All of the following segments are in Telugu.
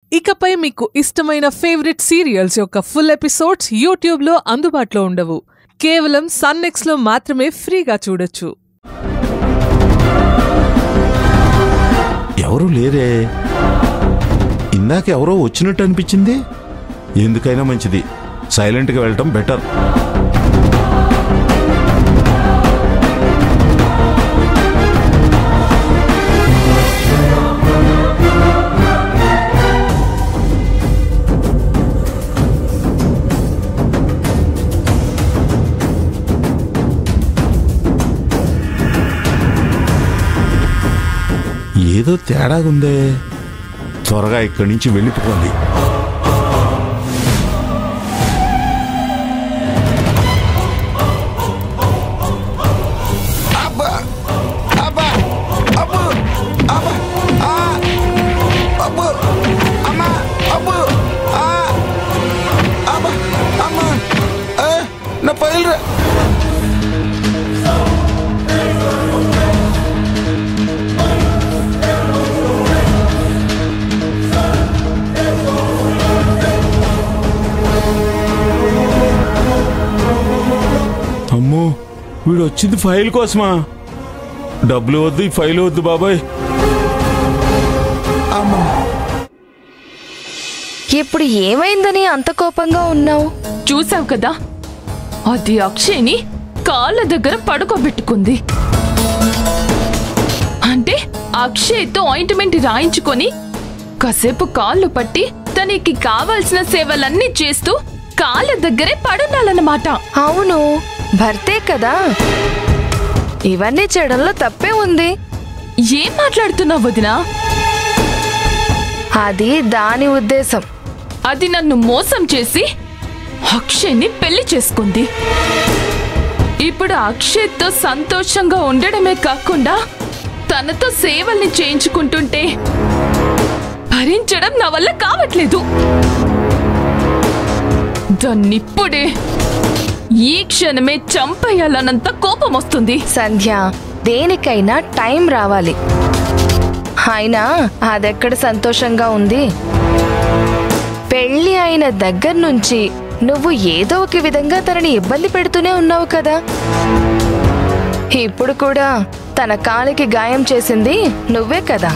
ఇకపై మీకు ఇష్టమైన ఫేవరెట్ సీరియల్స్ యొక్క ఫుల్ ఎపిసోడ్స్ యూట్యూబ్లో అందుబాటులో ఉండవు కేవలం సన్నెక్స్లో మాత్రమే ఫ్రీగా చూడొచ్చు ఎవరు లేరే ఇందాక ఎవరో వచ్చినట్టు అనిపించింది ఎందుకైనా మంచిది సైలెంట్గా వెళ్ళటం బెటర్ ఏదో తేడాగుందే త్వరగా ఇక్కడి నుంచి వెళ్ళిపోవాలి నా ఫైల్ రా అమ్మో వీడు వచ్చింది ఫైల్ కోసమా డబ్బులు వద్దు ఈ ఫైల్ వద్దు బాబాయ్ ఇప్పుడు ఏమైందని అంత కోపంగా ఉన్నావు చూసావు కదా అది అక్షయ్ని కాళ్ళ దగ్గర పడుకోబెట్టుకుంది అంటే అక్షయ్తో ఆయింట్మెంట్ రాయించుకొని కాసేపు కాళ్ళు పట్టి తనకి కావాల్సిన సేవలన్నీ చేస్తూ కాళ్ళ దగ్గరే పడుండాలన్నమాట అవును భర్తే కదా ఇవన్నీ చేయడంలో తప్పే ఉంది ఏం మాట్లాడుతున్నావు వదినా అది దాని ఉద్దేశం అది నన్ను మోసం చేసి అక్షయ్ని పెళ్లి చేసుకుంది ఇప్పుడు అక్షయ్తో సంతోషంగా ఉండడమే కాకుండా తనతో సేవల్ని చేయించుకుంటుంటే భరించడం నా వల్ల కావట్లేదు దాన్నిప్పుడే ఈ క్షణమే చంపేయాలన్నంత కోపం వస్తుంది సంధ్య దేనికైనా టైం రావాలి అయినా అదెక్కడ సంతోషంగా ఉంది పెళ్లి అయిన దగ్గర నుంచి నువ్వు ఏదో ఒక విధంగా తనని ఇబ్బంది పెడుతూనే ఉన్నావు కదా ఇప్పుడు కూడా తన కాలికి గాయం చేసింది నువ్వే కదా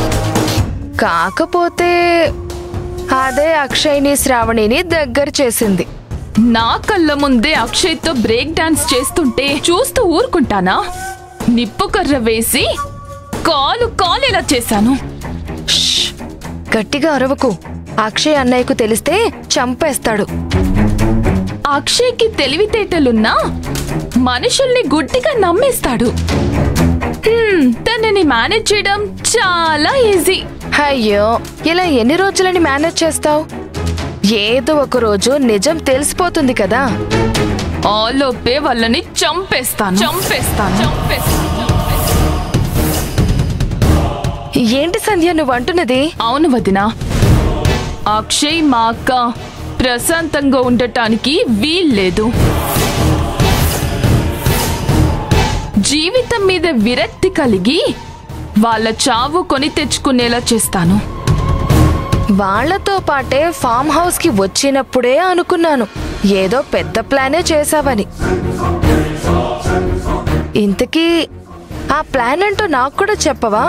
కాకపోతే అదే అక్షయ్ని శ్రావణిని దగ్గర చేసింది నా కళ్ళ ముందే అక్షయ్తో బ్రేక్ డాన్స్ చేస్తుంటే చూస్తూ ఊరుకుంటానా నిప్పు కర్ర వేసి కాలు కాలేలా చేశాను షష్! గట్టిగా అరవకు అక్షయ్ అన్నయ్యకు తెలిస్తే చంపేస్తాడు అక్షయ్కి తెలివితేటలున్నా మనుషుల్ని గుడ్డిగా నమ్మేస్తాడు హ్మ్, తనని మేనేజ్ చేయడం చాలా ఈజీ అయ్యో ఇలా ఎన్ని రోజులని మేనేజ్ చేస్తావు ఏదో ఒక రోజు నిజం తెలిసిపోతుంది కదా ఆలోపే వాళ్ళని చంపేస్తాను చంపేస్తాను చంపేస్తాను ఏంటి సంధ్య నువ్వు అంటున్నది అవును వదినా అక్షయ్ మా అక్క ప్రశాంతంగా ఉండటానికి వీల్లేదు జీవితం మీద విరక్తి కలిగి వాళ్ళ చావు కొని తెచ్చుకునేలా చేస్తాను వాళ్లతో పాటే ఫామ్ హౌస్ కి వచ్చినప్పుడే అనుకున్నాను ఏదో పెద్ద ప్లానే చేశావని ఇంతకీ ఆ ప్లాన్ అంటూ నాకు కూడా చెప్పవా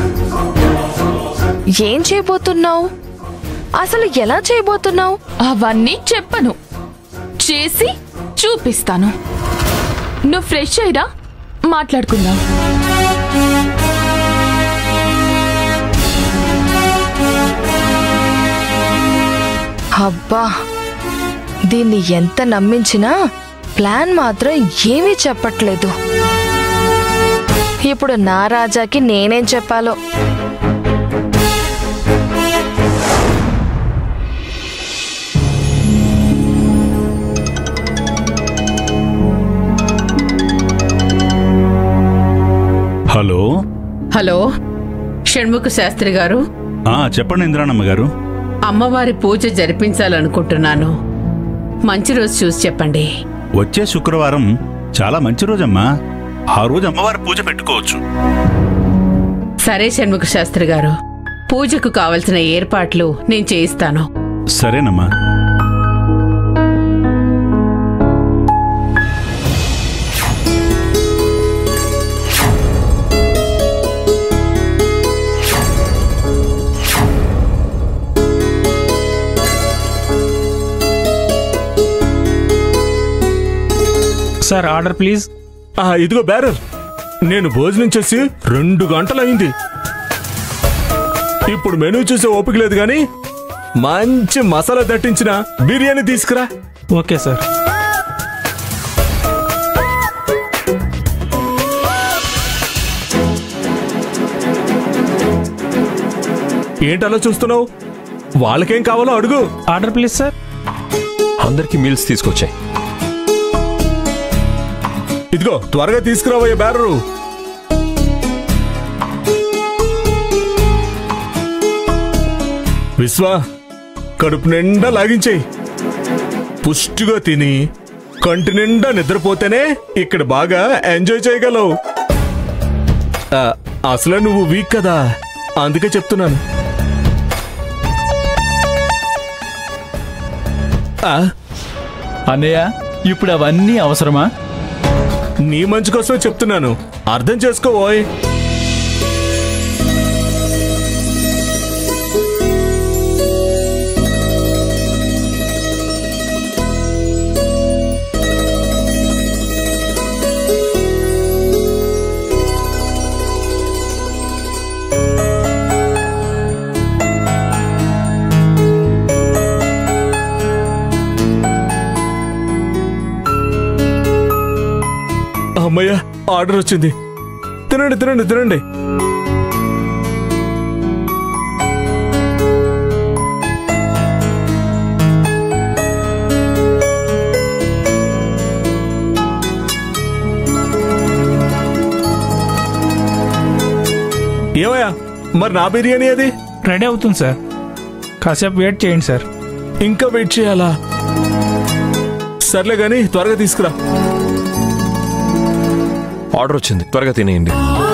ఏం చేయబోతున్నావు అసలు ఎలా చేయబోతున్నావు అవన్నీ చెప్పను చేసి చూపిస్తాను నువ్వు ఫ్రెష్ అయ్యిరా మాట్లాడుకుందాం అబ్బా దీన్ని ఎంత నమ్మించినా ప్లాన్ మాత్రం ఏమీ చెప్పట్లేదు ఇప్పుడు నా రాజాకి నేనేం చెప్పాలో హలో హలో షణ్ముఖ శాస్త్రి గారు ఆ చెప్పండి ఇంద్రాణమ్మ గారు అమ్మవారి పూజ జరిపించాలనుకుంటున్నాను మంచి రోజు చూసి చెప్పండి వచ్చే శుక్రవారం చాలా మంచి రోజమ్మా ఆ రోజు అమ్మవారి పూజ పెట్టుకోవచ్చు సరే షణ్ముఖ శాస్త్రి గారు పూజకు కావలసిన ఏర్పాట్లు నేను చేయిస్తాను సరేనమ్మా సార్ ఆర్డర్ ప్లీజ్ ఆ ఇదిగో బ్యారర్ నేను భోజనం చేసి రెండు గంటలైంది ఇప్పుడు మెనూ చూసే ఓపిక లేదు కానీ మంచి మసాలా దట్టించిన బిర్యానీ తీసుకురా ఓకే సార్ ఏంటలా చూస్తున్నావు వాళ్ళకేం కావాలో అడుగు ఆర్డర్ ప్లీజ్ సార్ అందరికి మీల్స్ తీసుకొచ్చాయి ఇదిగో త్వరగా తీసుకురావయ్యా బ్యారరు విశ్వ కడుపు నిండా లాగించేయి పుష్టిగా తిని కంటి నిండా నిద్రపోతేనే ఇక్కడ బాగా ఎంజాయ్ చేయగలవు ఆ, అసలే నువ్వు వీక్ కదా అందుకే చెప్తున్నాను ఆ, అన్నయ్య ఇప్పుడు అవన్నీ అవసరమా నీ మంచి కోసమే చెప్తున్నాను అర్థం చేసుకోవోయ్ అమ్మయ్య ఆర్డర్ వచ్చింది తినండి తినండి తినండి ఏమయ్యా మరి నా బిర్యానీ అది రెడీ అవుతుంది సార్ కాసేపు వెయిట్ చేయండి సార్ ఇంకా వెయిట్ చేయాలా సర్లే గాని త్వరగా తీసుకురా ఆర్డర్ వచ్చింది త్వరగా తినేయండి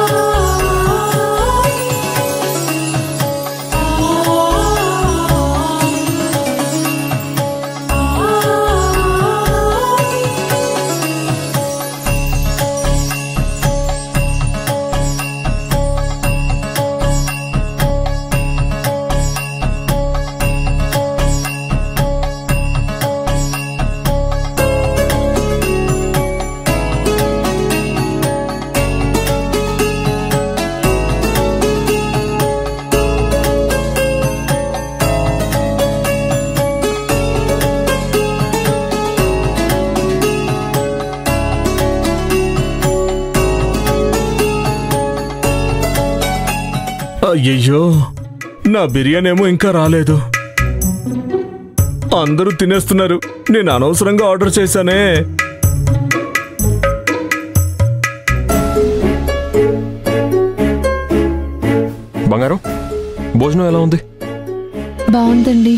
అయ్యయ్యో నా బిర్యానీ ఏమో ఇంకా రాలేదు అందరూ తినేస్తున్నారు నేను అనవసరంగా ఆర్డర్ చేశానే బంగారం భోజనం ఎలా ఉంది బాగుందండి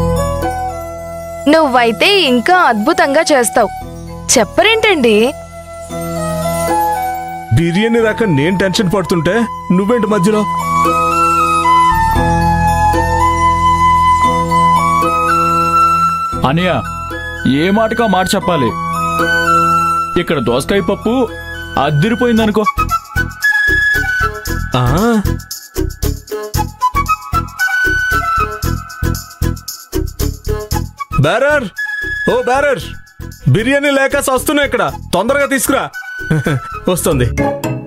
నువ్వైతే ఇంకా అద్భుతంగా చేస్తావు చెప్పరేంటండి బిర్యానీ రాక నేను టెన్షన్ పడుతుంటే నువ్వేంటి మధ్యలో అన్నయ్య ఏ మాటగా మాట చెప్పాలి ఇక్కడ దోసకాయ పప్పు అద్దిరిపోయిందనుకో ఆ బ్యారర్ ఓ బ్యారర్ బిర్యానీ లేక వస్తున్నా ఇక్కడ తొందరగా తీసుకురా వస్తుంది